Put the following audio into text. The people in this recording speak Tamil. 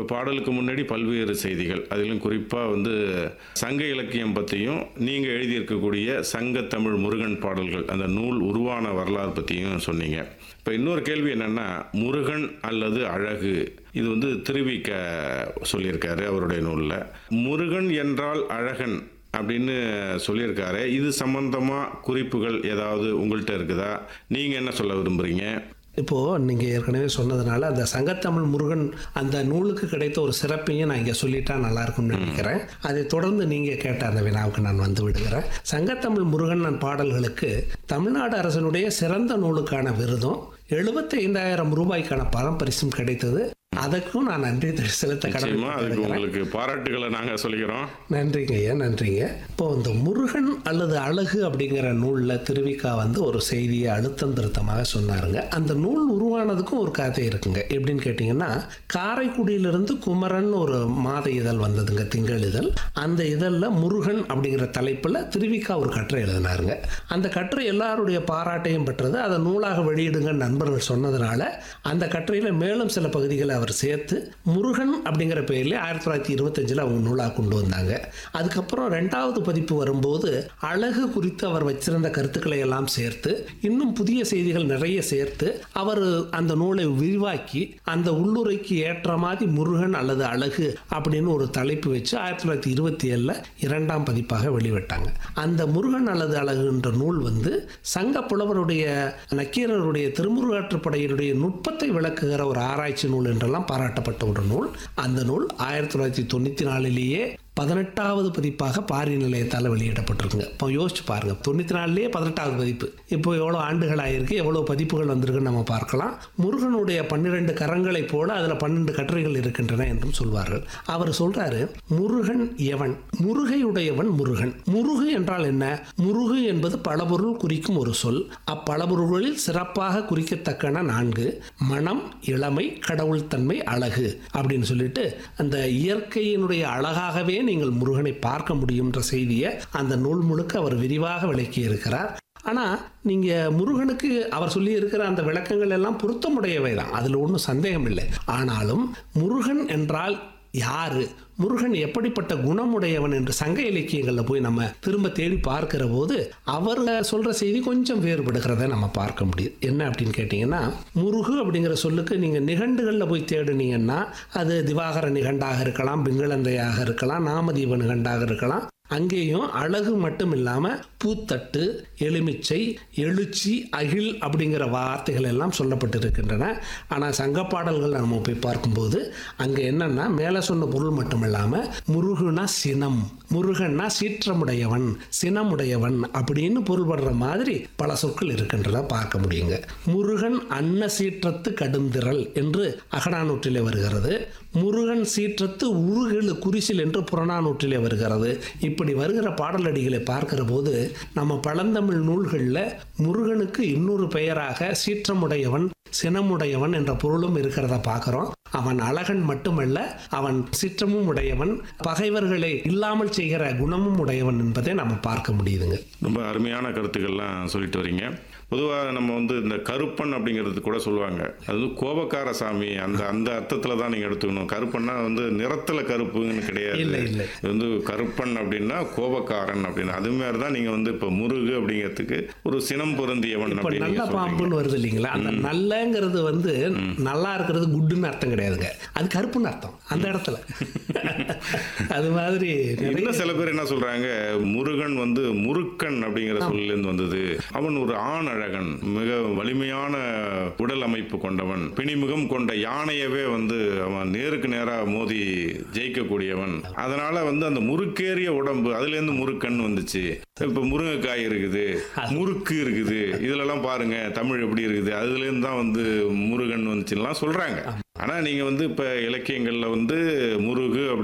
பாடலுக்கு முன்னாடி பல்வேறு செய்திகள் அதிலும் குறிப்பாக வந்து சங்க இலக்கியம் பற்றியும் நீங்கள் எழுதியிருக்கக்கூடிய சங்க தமிழ் முருகன் பாடல்கள் அந்த நூல் உருவான வரலாறு பற்றியும் சொன்னீங்க இப்போ இன்னொரு கேள்வி என்னென்னா முருகன் அல்லது அழகு இது வந்து திருவிக்க சொல்லியிருக்காரு அவருடைய நூலில் முருகன் என்றால் அழகன் அப்படின்னு சொல்லியிருக்காரு இது சம்பந்தமாக குறிப்புகள் ஏதாவது உங்கள்கிட்ட இருக்குதா நீங்கள் என்ன சொல்ல விரும்புகிறீங்க இப்போ நீங்க ஏற்கனவே சொன்னதுனால அந்த சங்கத்தமிழ் முருகன் அந்த நூலுக்கு கிடைத்த ஒரு சிறப்பையும் நான் இங்க சொல்லிட்டா நல்லா இருக்கும்னு நினைக்கிறேன் அதை தொடர்ந்து நீங்க கேட்ட அந்த வினாவுக்கு நான் வந்து விடுகிறேன் சங்கத்தமிழ் முருகன் நான் பாடல்களுக்கு தமிழ்நாடு அரசனுடைய சிறந்த நூலுக்கான விருதும் எழுபத்தி ஐந்தாயிரம் ரூபாய்க்கான பரம்பரிசும் கிடைத்தது அதற்கும் நான் நன்றி செலுத்த நிச்சயமா அதுக்கு கடமை உங்களுக்கு பாராட்டுகளை நாங்கள் சொல்லிக்கிறோம் நன்றிங்க ஐயா நன்றிங்க இப்போ இந்த முருகன் அல்லது அழகு அப்படிங்கிற நூலில் திருவிக்கா வந்து ஒரு செய்தியை அழுத்தம் திருத்தமாக சொன்னாருங்க அந்த நூல் உருவானதுக்கும் ஒரு கதை இருக்குங்க எப்படின்னு கேட்டிங்கன்னா காரைக்குடியிலிருந்து குமரன் ஒரு மாத இதழ் வந்ததுங்க திங்கள் இதழ் அந்த இதழில் முருகன் அப்படிங்கிற தலைப்பில் திருவிக்கா ஒரு கட்டுரை எழுதினாருங்க அந்த கட்டுரை எல்லாருடைய பாராட்டையும் பெற்றது அதை நூலாக வெளியிடுங்க நண்பர்கள் சொன்னதுனால அந்த கட்டுரையில் மேலும் சில பகுதிகளை அவர் சேர்த்து முருகன் அப்படிங்கிற பெயரில் ஆயிரத்தி தொள்ளாயிரத்தி இருபத்தஞ்சில் அவங்க நூலாக கொண்டு வந்தாங்க அதுக்கப்புறம் ரெண்டாவது பதிப்பு வரும்போது அழகு குறித்து அவர் வச்சிருந்த கருத்துக்களை எல்லாம் சேர்த்து இன்னும் புதிய செய்திகள் நிறைய சேர்த்து அவர் அந்த நூலை விரிவாக்கி அந்த உள்ளுரைக்கு ஏற்ற மாதிரி முருகன் அல்லது அழகு அப்படின்னு ஒரு தலைப்பு வச்சு ஆயிரத்தி தொள்ளாயிரத்தி இருபத்தி ஏழில் இரண்டாம் பதிப்பாக வெளிவிட்டாங்க அந்த முருகன் அல்லது அழகுன்ற நூல் வந்து சங்க புலவருடைய நக்கீரருடைய திருமுருகாற்றுப்படையினுடைய நுட்பத்தை விளக்குகிற ஒரு ஆராய்ச்சி நூல் என்றெல்லாம் பாராட்டப்பட்ட ஒரு நூல் அந்த நூல் ஆயிரத்தி தொள்ளாயிரத்தி தொண்ணூற்றி நாலிலேயே பதினெட்டாவது பதிப்பாக பாரி நிலையத்தால் வெளியிடப்பட்டிருக்குங்க இப்போ யோசிச்சு பாருங்க தொண்ணூற்றி நாலுலேயே பதினெட்டாவது பதிப்பு இப்போ எவ்வளோ ஆண்டுகள் ஆயிருக்கு எவ்வளோ பதிப்புகள் வந்திருக்குன்னு நம்ம பார்க்கலாம் முருகனுடைய பன்னிரெண்டு கரங்களைப் போல அதில் பன்னெண்டு கட்டுரைகள் இருக்கின்றன என்றும் சொல்வார்கள் அவர் சொல்றாரு முருகன் எவன் முருகையுடையவன் முருகன் முருகு என்றால் என்ன முருகு என்பது பலபொருள் குறிக்கும் ஒரு சொல் அப்பலபொருள்களில் சிறப்பாக குறிக்கத்தக்கன நான்கு மனம் இளமை கடவுள் தன்மை அழகு அப்படின்னு சொல்லிட்டு அந்த இயற்கையினுடைய அழகாகவே நீங்கள் முருகனை பார்க்க முடியும்ன்ற செய்தியை அந்த நூல் முழுக்க அவர் விரிவாக விளக்கி இருக்கிறார் ஆனால் நீங்கள் முருகனுக்கு அவர் சொல்லி இருக்கிற அந்த விளக்கங்கள் எல்லாம் பொருத்தமுடையவை தான் அதில் ஒன்றும் சந்தேகம் இல்லை ஆனாலும் முருகன் என்றால் யாரு முருகன் எப்படிப்பட்ட குணமுடையவன் என்று சங்க இலக்கியங்களில் போய் நம்ம திரும்ப தேடி பார்க்கிற போது அவர் சொல்ற செய்தி கொஞ்சம் வேறுபடுகிறத நம்ம பார்க்க முடியுது என்ன அப்படின்னு கேட்டிங்கன்னா முருகு அப்படிங்கிற சொல்லுக்கு நீங்கள் நிகண்டுகளில் போய் தேடுனீங்கன்னா அது திவாகர நிகண்டாக இருக்கலாம் பிங்களந்தையாக இருக்கலாம் நாமதீப நிகண்டாக இருக்கலாம் அங்கேயும் அழகு மட்டும் இல்லாமல் பூத்தட்டு எலுமிச்சை எழுச்சி அகில் அப்படிங்கிற வார்த்தைகள் எல்லாம் சொல்லப்பட்டிருக்கின்றன ஆனால் சங்க பாடல்கள் நம்ம போய் பார்க்கும்போது அங்கே என்னன்னா மேலே சொன்ன பொருள் மட்டும் இல்லாமல் முருகுனா சினம் முருகன்னா சீற்றமுடையவன் சினமுடையவன் அப்படின்னு பொருள்படுற மாதிரி பல சொற்கள் இருக்கின்றன பார்க்க முடியுங்க முருகன் அன்ன சீற்றத்து கடுந்திரல் என்று அகடானூற்றிலே வருகிறது முருகன் சீற்றத்து உருகெழு குறிசில் என்று புறநானூற்றிலே வருகிறது இப்படி வருகிற பாடலடிகளை பார்க்கிற போது நம்ம பழந்தமிழ் நூல்களில் முருகனுக்கு இன்னொரு பெயராக சீற்றமுடையவன் சினமுடையவன் என்ற பொருளும் இருக்கிறத பார்க்கிறோம் அவன் அழகன் மட்டுமல்ல அவன் சிற்றமும் உடையவன் பகைவர்களை இல்லாமல் செய்கிற குணமும் உடையவன் என்பதை நம்ம பார்க்க முடியுதுங்க ரொம்ப அருமையான கருத்துக்கள்லாம் சொல்லிட்டு வரீங்க பொதுவாக நம்ம வந்து இந்த கருப்பன் அப்படிங்கிறது கூட சொல்லுவாங்க அது வந்து கோபக்கார சாமி அந்த அந்த அர்த்தத்தில் தான் நீங்கள் எடுத்துக்கணும் கருப்பன்னா வந்து நிறத்தில் கருப்புன்னு கிடையாது இல்லை, இல்லை. இது வந்து கருப்பன் அப்படின்னா கோபக்காரன் அப்படின்னு அது மாதிரி தான் நீங்கள் வந்து இப்போ முருகு அப்படிங்கிறதுக்கு ஒரு சினம் பொருந்தியவன் இப்ப அப்படின்னு நல்ல நீங்க சொல்றீங்க. பாம்புன்னு வருது இல்லைங்களா அந்த நல்லங்கிறது வந்து நல்லா இருக்கிறது குட்டுன்னு அர்த்தம் கிடையாதுங்க அது கருப்புன்னு அர்த்தம் அந்த இடத்துல அது மாதிரி நிறைய இன்னும் சில பேர் என்ன சொல்றாங்க முருகன் வந்து முருக்கன் அப்படிங்கிற சொல்லிலிருந்து வந்தது அவன் ஒரு ஆண் அழகன் மிக வலிமையான உடல் அமைப்பு கொண்டவன் பிணிமுகம் கொண்ட யானையவே வந்து அவன் நேருக்கு நேரா மோதி ஜெயிக்கக்கூடியவன் அதனால வந்து அந்த முறுக்கேறிய உடம்பு அதுல இருந்து முருக்கன் வந்துச்சு இப்ப முருங்கைக்காய் இருக்குது முறுக்கு இருக்குது இதுலலாம் பாருங்க தமிழ் எப்படி இருக்குது அதுல இருந்து தான் வந்து முருகன் வந்துச்சுலாம் சொல்றாங்க ஆனா நீங்க வந்து இப்ப இலக்கியங்கள்ல வந்து முருகு அப்படி